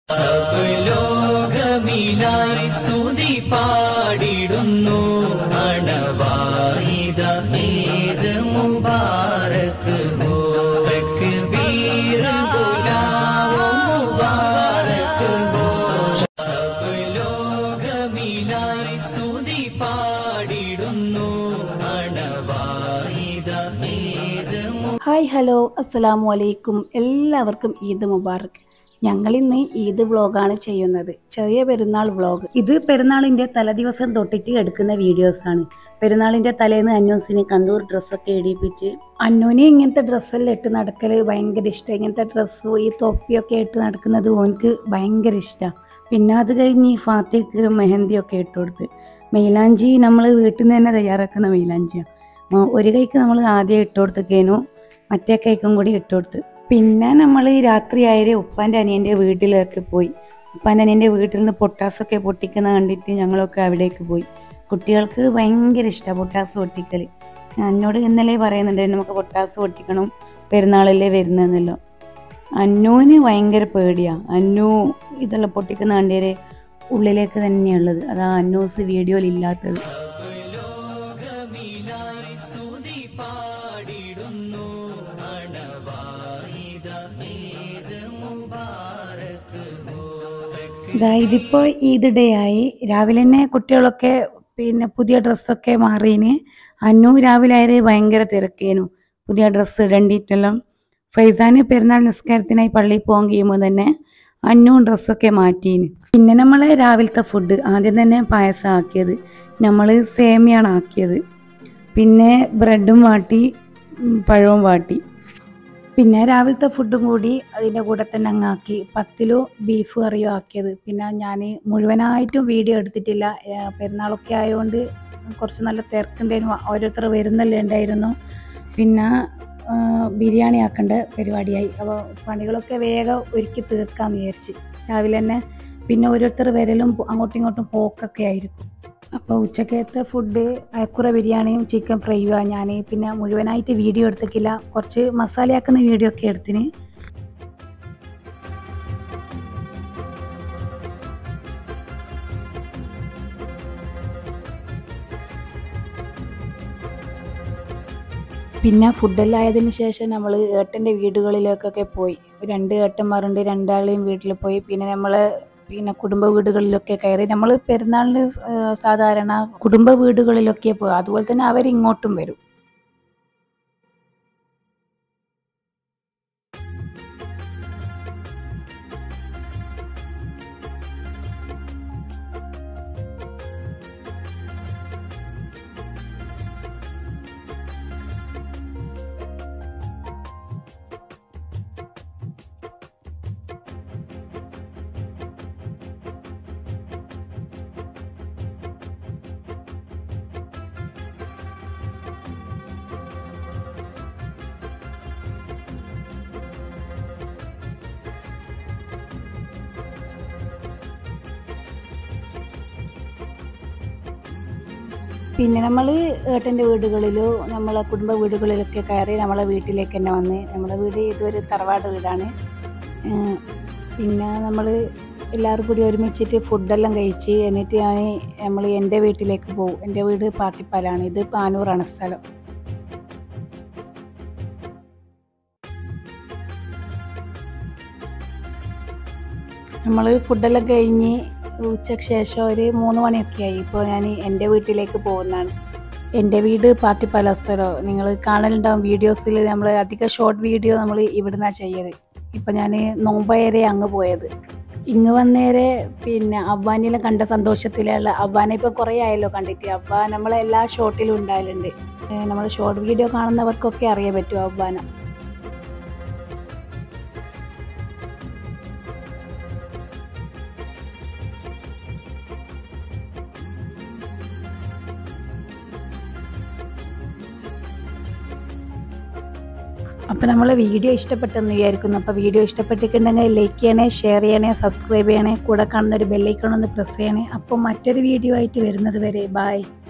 ലോകമിലായി സ്തുതി പാടിടുന്നു അണവായിത ഏത് മുബാരക്ക് ഹോ തക്ബീർ ബുലാവോ മുബാരക്ക് ഹോ സബ് ലോകമിലായി സ്തുതി പാടിടുന്നു അണവായിത ഏത് ഹായ് ഹലോ അസ്സലാമു അലൈക്കും എല്ലാവർക്കും ഈദ് മുബാറക് ഞങ്ങൾ ഇന്ന് ഈദ് വ്ളോഗാണ് ചെയ്യുന്നത് ചെറിയ പെരുന്നാൾ വ്ളോഗ് ഇത് പെരുന്നാളിൻ്റെ തലേദിവസം തൊട്ടിട്ട് എടുക്കുന്ന വീഡിയോസാണ് പെരുന്നാളിൻ്റെ തലേന്ന് അന്നൂസിന് കന്തൂർ ഡ്രസ്സൊക്കെ ഇടിപ്പിച്ച് അന്നൂന് ഇങ്ങനത്തെ ഡ്രസ്സെല്ലാം ഇട്ട് നടക്കൽ ഭയങ്കര ഇഷ്ടം ഇങ്ങനത്തെ ഡ്രസ്സും ഈ തൊപ്പിയൊക്കെ ഇട്ട് നടക്കുന്നത് ഓനക്ക് ഭയങ്കര ഇഷ്ടമാണ് പിന്നെ അത് കഴിഞ്ഞ് ഈ ഫാത്തിക്ക് മെഹന്തിയൊക്കെ ഇട്ട് കൊടുത്ത് മെയിലാഞ്ചി നമ്മൾ വീട്ടിൽ നിന്ന് തന്നെ തയ്യാറാക്കുന്ന മെയിലാഞ്ചിയാണ് ആ, ഒരു കൈക്ക് നമ്മൾ ആദ്യം ഇട്ട് കൊടുത്തേക്കേനു മറ്റേ കൈക്കും കൂടി ഇട്ട് കൊടുത്ത് പിന്നെ നമ്മൾ രാത്രിയായാലേ ഉപ്പാൻ്റെ അനിയൻ്റെ വീട്ടിലൊക്കെ പോയി ഉപ്പാൻ്റെ അനിയൻ്റെ വീട്ടിൽ നിന്ന് പൊട്ടാസൊക്കെ പൊട്ടിക്കുന്ന കണ്ടിട്ട് ഞങ്ങളൊക്കെ അവിടേക്ക് പോയി കുട്ടികൾക്ക് ഭയങ്കര ഇഷ്ടമാണ് പൊട്ടാസ് പൊട്ടിക്കൽ എന്നോട് ഇന്നലെ പറയുന്നുണ്ട് നമുക്ക് പൊട്ടാസ് പൊട്ടിക്കണം പെരുന്നാളല്ലേ വരുന്നതെന്നല്ലോ അന്നൂന് ഭയങ്കര പേടിയാ അന്നു ഇതെല്ലാം പൊട്ടിക്കുന്ന കണ്ടേരെ ഉള്ളിലേക്ക് തന്നെയുള്ളത് അതാ അന്നൂസ് വീഡിയോയിൽ ഇല്ലാത്തത് ലോകമിലായി സ്തുതി പാടിടുന്നു അണവായിത ഏത് മുബാരക്ക് ഹോ ഇതാ ഇതിപ്പോ ഈദ് ഡേ ആയി രാവിലെ തന്നെ കുട്ടികളൊക്കെ പിന്നെ പുതിയ ഡ്രസ്സൊക്കെ മാറീന് അന്നു രാവിലെ ആയത് ഭയങ്കര തിരക്കേനു പുതിയ ഡ്രസ്സ് ഇടണ്ടിട്ടെല്ലാം ഫൈസാന് പെരുന്നാൾ നിസ്കാരത്തിനായി പള്ളിയിൽ പോകാൻ കഴിയുമ്പോൾ തന്നെ അന്നും ഡ്രസ്സൊക്കെ മാറ്റീന് പിന്നെ നമ്മൾ രാവിലത്തെ ഫുഡ് ആദ്യം തന്നെ പായസം ആക്കിയത് നമ്മൾ സേമിയാണ് ആക്കിയത് പിന്നെ ബ്രെഡും വാട്ടി ഉം, പഴവും വാട്ടി പിന്നെ രാവിലത്തെ ഫുഡും കൂടി അതിൻ്റെ കൂടെ തന്നെ അങ്ങ് ആക്കി പത്തിലോ ബീഫ് കറിയോ ആക്കിയത് പിന്നെ ഞാൻ മുഴുവനായിട്ടും വീഡിയോ എടുത്തിട്ടില്ല ഏ, പെരുന്നാളൊക്കെ ആയതുകൊണ്ട് കുറച്ച് നല്ല തിരക്കുണ്ടായിരുന്നു ഓരോരുത്തർ വരുന്നല്ലേ ഉണ്ടായിരുന്നു പിന്നെ ആ, ബിരിയാണി ആക്കേണ്ട പരിപാടിയായി അപ്പോൾ പണികളൊക്കെ വേഗം ഒരുക്കി തീർക്കാമെന്ന് വിചാരിച്ച് രാവിലെ തന്നെ പിന്നെ ഓരോരുത്തർ വരലും പോ- അങ്ങോട്ടും ഇങ്ങോട്ടും പോക്കൊക്കെ ആയിരിക്കും അപ്പോൾ ഉച്ചക്കത്തെ ഫുഡ് അയക്കുറ ബിരിയാണിയും ചിക്കൻ ഫ്രൈയുമാണ് ഞാൻ പിന്നെ മുഴുവനായിട്ട് വീഡിയോ എടുത്തിട്ടില്ല കുറച്ച് മസാലയാക്കുന്ന വീഡിയോ ഒക്കെ എടുത്തിന് പിന്നെ ഫുഡെല്ലാം ആയതിനു ശേഷം നമ്മൾ ഏട്ടൻ്റെ വീടുകളിലേക്കൊക്കെ പോയി രണ്ട് ഏട്ടന്മാരുണ്ട് രണ്ടാളെയും വീട്ടിൽ പോയി പിന്നെ നമ്മൾ പിന്നെ കുടുംബ വീടുകളിലൊക്കെ കയറി നമ്മൾ പെരുന്നാളിന് ഏഹ് സാധാരണ കുടുംബ വീടുകളിലൊക്കെ പോകും അതുപോലെ തന്നെ അവരിങ്ങോട്ടും വരും പിന്നെ നമ്മൾ ഏട്ടൻ്റെ വീടുകളിലോ നമ്മളെ കുടുംബ വീടുകളിലൊക്കെ കയറി നമ്മളെ വീട്ടിലേക്ക് തന്നെ വന്ന് നമ്മളെ വീട് ഇതൊരു തറവാട് വീടാണ് ഏഹ് പിന്നെ നമ്മൾ എല്ലാവരും കൂടി ഒരുമിച്ചിട്ട് ഫുഡെല്ലാം കഴിച്ച് എന്നിട്ട് ഞാൻ നമ്മൾ എൻ്റെ വീട്ടിലേക്ക് പോകും എൻ്റെ വീട് പാട്ടിപ്പാലാണ് ഇത് പാനൂറാണ് സ്ഥലം നമ്മൾ ഫുഡെല്ലാം കഴിഞ്ഞ് ഉച്ചയ്ക്ക് ശേഷം ഒരു മൂന്ന് മണിയൊക്കെ ആയി ഇപ്പോൾ ഞാൻ എൻ്റെ വീട്ടിലേക്ക് പോകുന്നതാണ് എൻ്റെ വീട് പാത്തിപ്പാല സ്ഥലം നിങ്ങൾ കാണലുണ്ടാവും വീഡിയോസിൽ നമ്മൾ അധികം ഷോർട്ട് വീഡിയോ നമ്മൾ ഇവിടുന്നാണ് ചെയ്യത് ഇപ്പം ഞാൻ നോമ്പേരെ അങ്ങ് പോയത് ഇങ്ങ് വന്നേരെ പിന്നെ അവ്വാനിലെ കണ്ട സന്തോഷത്തിലുള്ള അവ്വാനെ ഇപ്പം കുറേ ആയല്ലോ കണ്ടിട്ട് അവ്വ നമ്മളെ എല്ലാ ഷോട്ടിലും ഉണ്ടാകലുണ്ട് നമ്മൾ ഷോർട്ട് വീഡിയോ കാണുന്നവർക്കൊക്കെ അറിയാൻ പറ്റും അവ്വാന അപ്പോൾ നമ്മൾ വീഡിയോ ഇഷ്ടപ്പെട്ടെന്ന് വിചാരിക്കുന്നു അപ്പോൾ വീഡിയോ ഇഷ്ടപ്പെട്ടിട്ടുണ്ടെങ്കിൽ ലൈക്ക് ചെയ്യണേ ഷെയർ ചെയ്യണേ സബ്സ്ക്രൈബ് ചെയ്യണേ കൂടെ കാണുന്ന ഒരു ബെല്ലൈക്കൺ ഒന്ന് പ്രസ് ചെയ്യണേ അപ്പോൾ മറ്റൊരു വീഡിയോ ആയിട്ട് വരുന്നത് വരെ ബായ്